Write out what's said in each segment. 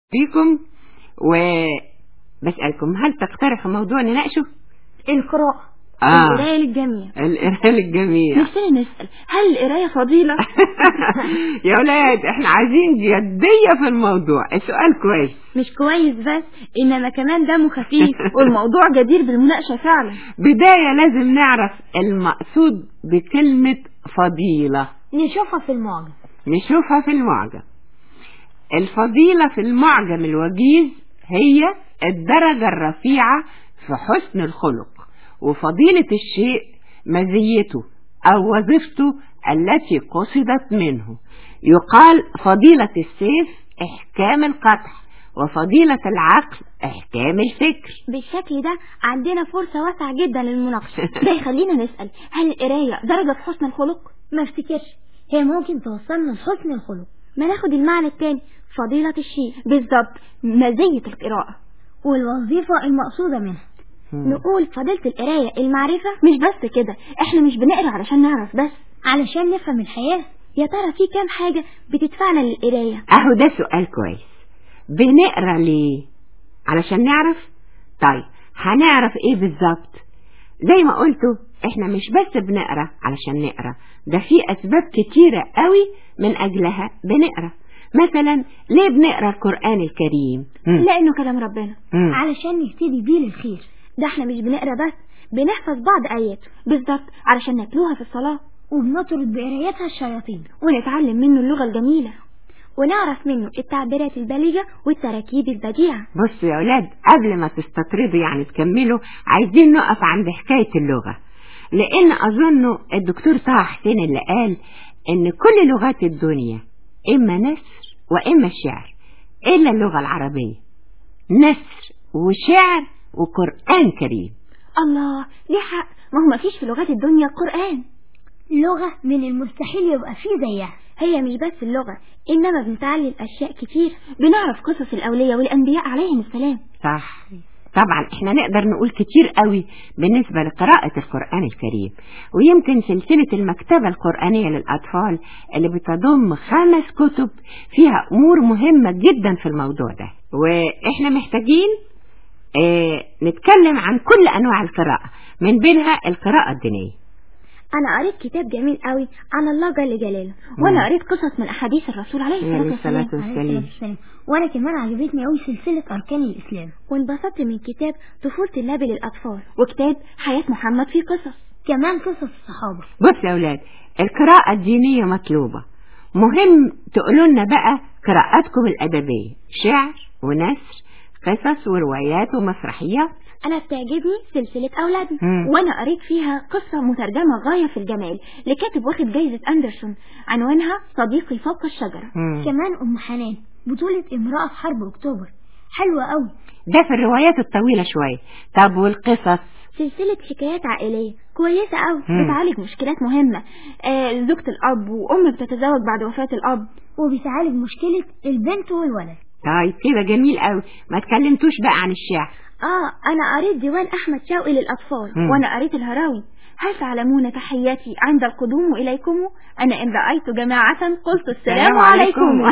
فيكم وبسألكم هل تقترحوا موضوع نناقشه؟ القراءة آه القراية للجميع القراءة للجميع نفسنا نسأل هل القراية فضيلة؟ يا ولاد احنا عايزين جدية في الموضوع السؤال كويس مش كويس بس إنما كمان دمه خفيف والموضوع جدير بالمناقشة فعلا بداية لازم نعرف المقصود بكلمة فضيلة نشوفها في المعجم نشوفها في المعجم الفضيلة في المعجم الوجيز هي الدرجة الرفيعة في حسن الخلق وفضيلة الشيء مزيته أو وظيفته التي قصدت منه يقال فضيلة السيف إحكام القطع وفضيلة العقل إحكام الفكر بالشكل ده عندنا فرصة واسعة جدا للمناقشة ده يخلينا نسأل هل القراية درجة في حسن الخلق؟ ما افتكرش هي ممكن توصلنا لحسن الخلق ما ناخد المعنى التاني فضيلة الشيء بالظبط مزية القراءة والوظيفة المقصودة منها نقول فضيلة القراية المعرفة مش بس كده احنا مش بنقرا علشان نعرف بس علشان نفهم الحياة يا ترى في كام حاجة بتدفعنا للقراية أهو ده سؤال كويس بنقرا ليه علشان نعرف طيب هنعرف ايه بالظبط زي ما قلتوا احنا مش بس بنقرا علشان نقرا ده في اسباب كتيرة قوي من اجلها بنقرا مثلا ليه بنقرا القرآن الكريم مم. لأنه كلام ربنا مم. علشان نهتدي بيه للخير ده احنا مش بنقرا بس بنحفظ بعض آياته بالظبط علشان نتلوها في الصلاة وبنطرد بقرايتها الشياطين ونتعلم منه اللغة الجميلة ونعرف منه التعبيرات البليغة والتراكيب البديعة بصوا يا أولاد قبل ما تستطردوا يعني تكملوا عايزين نقف عند حكاية اللغة لأن أظن الدكتور طه حسين اللي قال إن كل لغات الدنيا إما نثر وإما شعر إلا اللغة العربية نثر وشعر وقرآن كريم الله ليه حق ما هو مفيش في لغات الدنيا قرآن لغة من المستحيل يبقى فيه زيها هي مش بس اللغة إنما بنتعلم أشياء كتير بنعرف قصص الأولياء والأنبياء عليهم السلام صح طبعا احنا نقدر نقول كتير قوي بالنسبة لقراءة القرآن الكريم ويمكن سلسلة المكتبة القرآنية للأطفال اللي بتضم خمس كتب فيها أمور مهمة جدا في الموضوع ده وإحنا محتاجين اه نتكلم عن كل أنواع القراءة من بينها القراءة الدينية أنا قريت كتاب جميل قوي عن الله جل جلاله وأنا قريت قصص من أحاديث الرسول عليه عليه الصلاة الصلاة والسلام والسلام وأنا كمان عجبتني قوي سلسلة أركان الإسلام وانبسطت من كتاب طفولة النبي للأطفال وكتاب حياة محمد في قصص كمان قصص الصحابة بص يا أولاد القراءة الدينية مطلوبة مهم تقولوا لنا بقى قراءاتكم الأدبية شعر ونثر قصص وروايات ومسرحيات أنا بتعجبني سلسلة أولادنا مم. وأنا قريت فيها قصة مترجمة غاية في الجمال لكاتب واخد جايزة أندرسون عنوانها صديقي فوق الشجرة مم. كمان أم حنان بطولة امرأة في حرب أكتوبر حلوة قوي ده في الروايات الطويلة شوية طب والقصص سلسلة حكايات عائلية كويسة قوي مم. بتعالج مشكلات مهمة آه زوجة الأب وأم بتتزوج بعد وفاة الأب وبتعالج مشكلة البنت والولد طيب كده جميل قوي ما تكلمتوش بقى عن الشعر آه أنا قريت ديوان أحمد شوقي للأطفال مم. وأنا قريت الهراوي هل تعلمون تحياتي عند القدوم إليكم أنا إن رأيت جماعة قلت السلام عليكم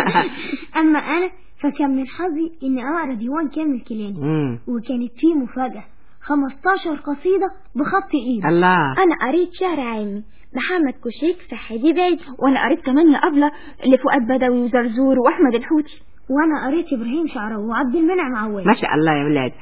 أما أنا فكان من حظي إني أقرأ ديوان كامل كيلاني مم. وكانت فيه مفاجأة 15 قصيدة بخط إيدي الله أنا قريت شعر عامي محمد كوشيك في حدي باي وأنا قريت كمان يا أبلة لفؤاد بدوي وزرزور وأحمد الحوتي وأنا قريت إبراهيم شعراوي وعبد المنعم عواد ما شاء الله يا ولاد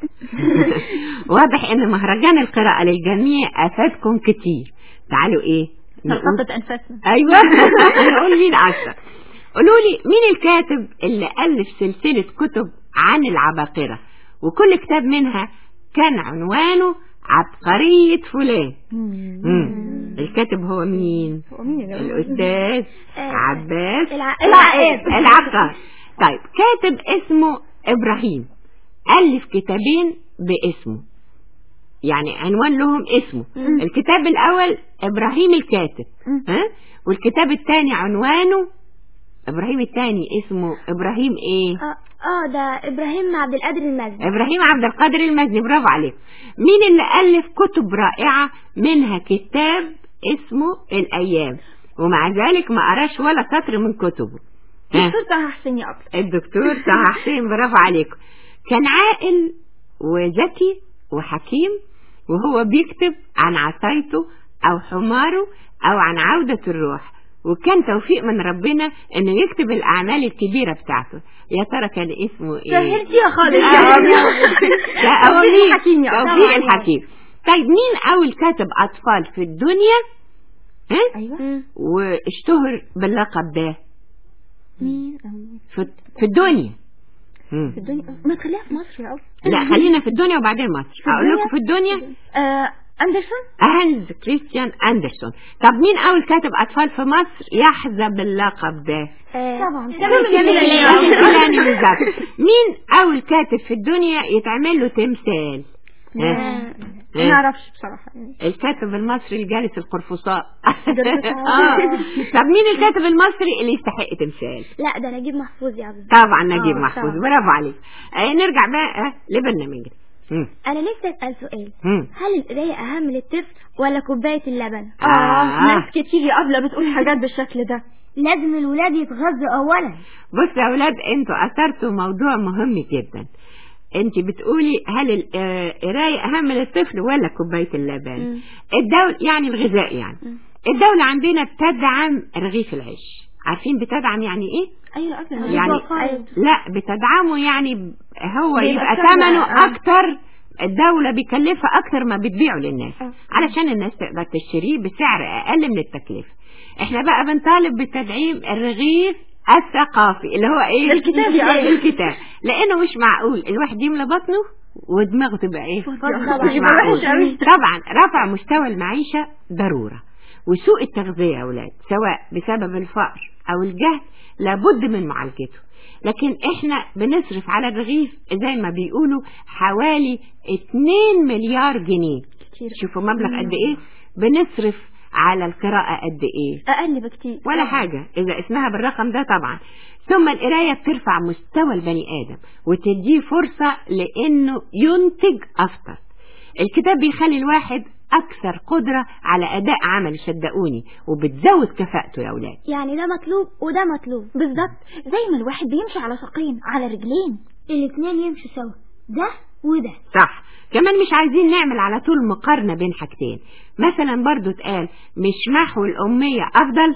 واضح ان مهرجان القراءة للجميع افادكم كتير تعالوا ايه نقول ثقافة أنفاسنا ايوه نقول مين عشرة قولوا لي مين الكاتب اللي ألف سلسلة كتب عن العباقرة وكل كتاب منها كان عنوانه عبقرية فلان مم. الكاتب هو مين ومين الأستاذ آه، عباس الع- العقاد. العقاد طيب كاتب اسمه إبراهيم ألف كتابين باسمه يعني عنوان لهم اسمه مم. الكتاب الأول إبراهيم الكاتب مم. ها والكتاب الثاني عنوانه إبراهيم الثاني اسمه إبراهيم إيه اه اه ده ابراهيم عبد القادر المزني إبراهيم عبد القادر المزني برافو عليك مين اللي ألف كتب رائعة منها كتاب اسمه الأيام ومع ذلك ما قراش ولا سطر من كتبه ها. دكتور طه حسين يا أبلة الدكتور طه حسين برافو عليكم كان عاقل وذكي وحكيم وهو بيكتب عن عصايته أو حماره أو عن عودة الروح وكان توفيق من ربنا انه يكتب الاعمال الكبيره بتاعته يا ترى كان اسمه ايه سهلتيها خالص آه، لا توفيق توفيق الحكيم يا توفيق طبعاً. الحكيم طيب مين اول كاتب اطفال في الدنيا ها أيوة واشتهر باللقب ده مين أول في, في الدنيا مم. في الدنيا ما تخليها في مصر يا أبلة لا خلينا في الدنيا وبعدين مصر في اقول الدنيا؟ لكم في الدنيا آه أندرسون هانز كريستيان اندرسون طب مين اول كاتب اطفال في مصر يحظى باللقب ده طبعا تمام يعني بالظبط مين اول كاتب في الدنيا يتعمل له تمثال ها؟ ما نعرفش بصراحة الكاتب المصري الجالس القرفصاء القرفصاء. آه. طب مين الكاتب المصري اللي يستحق تمثال لا ده نجيب محفوظ يا عبد طبعا نجيب آه، محفوظ طبعا. برافو عليك آه نرجع بقى لبرنامجنا مم. أنا نفسي أسأل سؤال مم. هل القراية أهم للطفل ولا كوباية اللبن؟ آه. ناس كتير يا أبلة بتقول حاجات بالشكل ده لازم الولاد يتغذوا أولا بص يا اولاد انتوا اثرتوا موضوع مهم جدا انت بتقولي هل القرايه اهم للطفل ولا كوبايه اللبن مم. الدولة يعني الغذاء يعني مم. الدولة عندنا بتدعم رغيف العيش عارفين بتدعم يعني ايه أيوة أبلة يعني أيوة. لا بتدعمه يعني ب- هو بيبقى يبقى سعر- ثمنه آه. اكتر الدولة بيكلفها اكتر ما بتبيعه للناس آه. علشان الناس تقدر تشتريه بسعر اقل من التكلفة احنا بقى بنطالب بتدعيم الرغيف الثقافي اللي هو ايه الكتاب يعني. الكتاب لانه مش معقول الواحد يملى بطنه ودماغه تبقى ايه طبعا. مش يبقى معقول وحش أوي. طبعا رفع مستوى المعيشة ضرورة وسوء التغذية يا أولاد سواء بسبب الفقر أو الجهل لابد من معالجته لكن احنا بنصرف على الرغيف زي ما بيقولوا حوالي 2 مليار جنيه كتير شوفوا مبلغ قد ايه بنصرف على القراءة قد ايه أقل بكتير ولا حاجة إذا اسمها بالرقم ده طبعا ثم القراية بترفع مستوى البني آدم وتديه فرصة لأنه ينتج أفضل الكتاب بيخلي الواحد أكثر قدرة على أداء عمل صدقوني وبتزود كفاءته يا أولاد يعني ده مطلوب وده مطلوب بالظبط زي ما الواحد بيمشي على ساقين على رجلين الاتنين يمشوا سوا ده وده صح كمان مش عايزين نعمل على طول مقارنة بين حاجتين مثلا برضو اتقال مش محو الأمية أفضل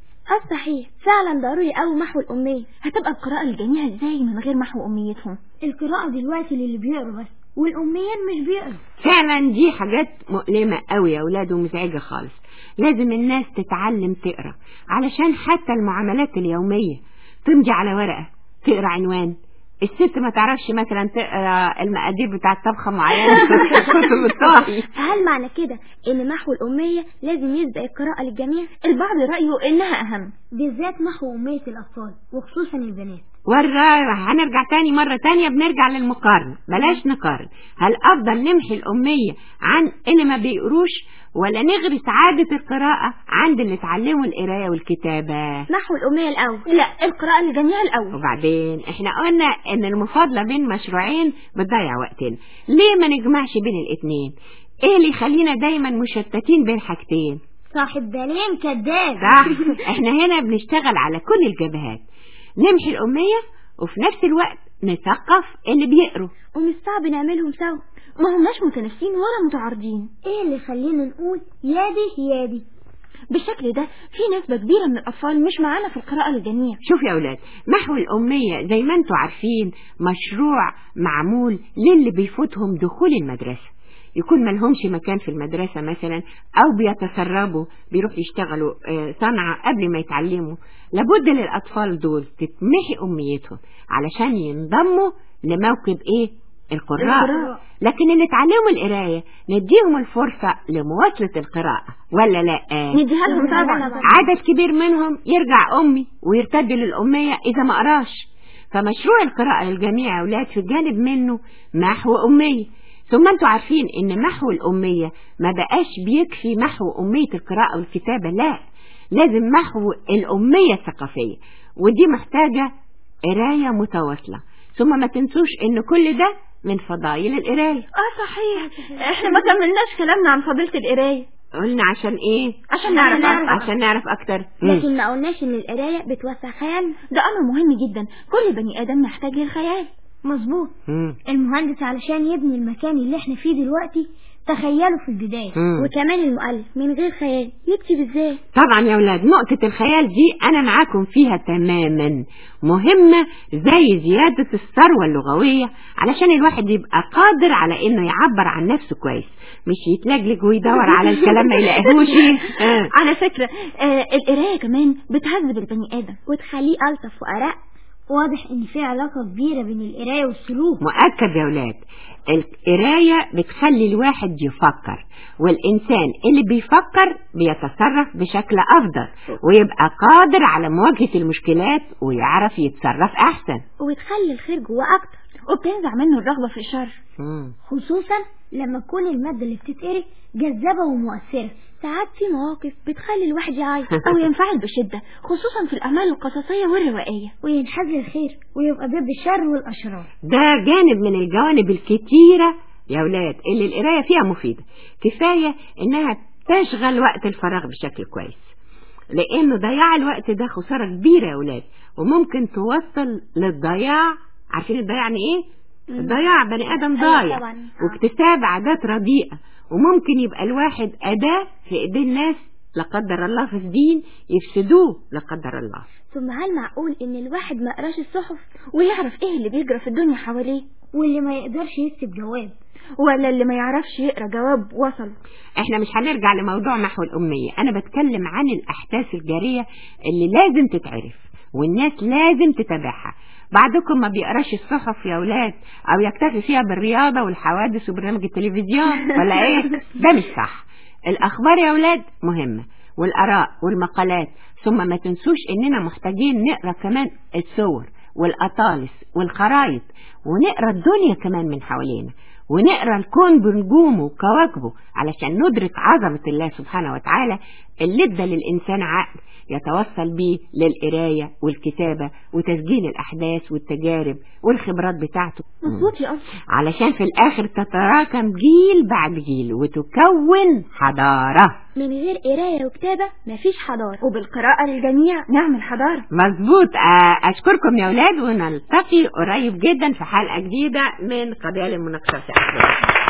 اه صحيح فعلا ضروري قوي محو الأمية هتبقى القراءة للجميع ازاي من غير محو أميتهم القراءة دلوقتي للي بيقروا بس والأميين مش بيقروا فعلا دي حاجات مؤلمة قوي يا أولاد ومزعجة خالص لازم الناس تتعلم تقرأ علشان حتى المعاملات اليومية تمضي على ورقة تقرأ عنوان الست ما تعرفش مثلا تقرا المقادير بتاعت طبخه معينه في كتب الطهي هل معنى كده ان محو الأمية لازم يسبق القراءة للجميع البعض رأيه انها اهم بالذات محو أمية الأطفال وخصوصا البنات ورا هنرجع تاني مرة تانية بنرجع للمقارنة بلاش نقارن هل أفضل نمحي الأمية عن اللي ما بيقروش ولا نغرس عادة القراءة عند اللي اتعلموا القراية والكتابة محو الأمية الأول لا القراءة للجميع الأول وبعدين احنا قلنا ان المفاضلة بين مشروعين بتضيع وقتنا ليه ما نجمعش بين الاتنين ايه اللي يخلينا دايما مشتتين بين حاجتين صاحب بالين كذاب صح احنا هنا بنشتغل على كل الجبهات نمحي الأمية وفي نفس الوقت نثقف اللي بيقروا ومش صعب نعملهم سوا ما هماش متنافسين ولا متعارضين ايه اللي يخلينا نقول يادي يادي بالشكل ده في نسبة كبيرة من الأطفال مش معانا في القراءة للجميع شوف يا أولاد محو الأمية زي ما انتوا عارفين مشروع معمول للي بيفوتهم دخول المدرسة يكون ملهمش مكان في المدرسة مثلا أو بيتسربوا بيروحوا يشتغلوا آه، صنعة قبل ما يتعلموا لابد للأطفال دول تتمحي أميتهم علشان ينضموا لموكب إيه القراء القراء. لكن اللي اتعلموا القراية نديهم الفرصة لمواصلة القراءة ولا لا نديها لهم طبعا عدد كبير منهم يرجع أمي ويرتد للأمية إذا ما قراش فمشروع القراءة للجميع يا أولاد في جانب منه محو أمية ثم انتوا عارفين ان محو الأمية ما بقاش بيكفي محو أمية القراءة والكتابة لا لازم محو الأمية الثقافية ودي محتاجة قراية متواصلة ثم ما تنسوش ان كل ده من فضائل القراية اه صحيح احنا ما كملناش كلامنا عن فضيلة القراية قلنا عشان ايه عشان نعرف نعرف. أكتر. عشان نعرف اكتر مم. لكن ما قلناش ان القراية بتوسع خيالنا ده أمر مهم جدا كل بني آدم محتاج للخيال مظبوط مم. المهندس علشان يبني المكان اللي احنا فيه دلوقتي تخيله في البداية مم. وكمان المؤلف من غير خيال يكتب ازاي طبعا يا ولاد نقطة الخيال دي أنا معاكم فيها تماما مهمة زي زيادة الثروة اللغوية علشان الواحد يبقى قادر على إنه يعبر عن نفسه كويس مش يتلجلج ويدور على الكلام ما يلاقيهوش آه. على فكرة آه القراية كمان بتهذب البني آدم وتخليه ألطف وأرق واضح ان في علاقة كبيرة بين القراية والسلوك مؤكد يا ولاد القراية بتخلي الواحد يفكر والإنسان اللي بيفكر بيتصرف بشكل أفضل ويبقى قادر على مواجهة المشكلات ويعرف يتصرف أحسن وبتخلي الخير جواه أكتر وبتنزع منه الرغبة في الشر مم. خصوصا لما تكون المادة اللي بتتقري جذابة ومؤثرة ساعات في مواقف بتخلي الواحد يعيط أو ينفعل بشدة خصوصا في الأعمال القصصية والروائية وينحاز للخير ويبقى ضد الشر والأشرار ده جانب من الجوانب الكتيرة يا ولاد اللي القراية فيها مفيدة كفاية إنها تشغل وقت الفراغ بشكل كويس لأنه ضياع الوقت ده خسارة كبيرة يا ولاد وممكن توصل للضياع عارفين الضياع يعني إيه؟ الضياع بني آدم أيوة ضايع طبعاً. واكتساب عادات رديئة وممكن يبقى الواحد أداة في إيدين ناس لا قدر الله في الدين يفسدوه لا قدر الله ثم هل معقول ان الواحد ما قراش الصحف ويعرف إيه اللي بيجرى في الدنيا حواليه واللي ما يقدرش يكتب جواب ولا اللي ما يعرفش يقرأ جواب وصل احنا مش هنرجع لموضوع محو الأمية أنا بتكلم عن الأحداث الجارية اللي لازم تتعرف والناس لازم تتابعها بعضكم ما بيقراش الصحف يا ولاد أو يكتفي فيها بالرياضة والحوادث وبرنامج التلفزيون ولا إيه ده مش صح الأخبار يا ولاد مهمة والآراء والمقالات ثم ما تنسوش إننا محتاجين نقرأ كمان الصور والأطالس والخرايط ونقرأ الدنيا كمان من حوالينا ونقرأ الكون بنجومه وكواكبه علشان ندرك عظمة الله سبحانه وتعالى اللي ادى للإنسان عقل يتوصل بيه للقراية والكتابة وتسجيل الأحداث والتجارب والخبرات بتاعته مظبوط يا أصل علشان في الآخر تتراكم جيل بعد جيل وتكون حضارة من غير قراية وكتابة مفيش حضارة وبالقراءة للجميع نعمل حضارة مظبوط آه، أشكركم يا أولاد ونلتقي قريب جدا في حلقة جديدة من قضايا المناقشة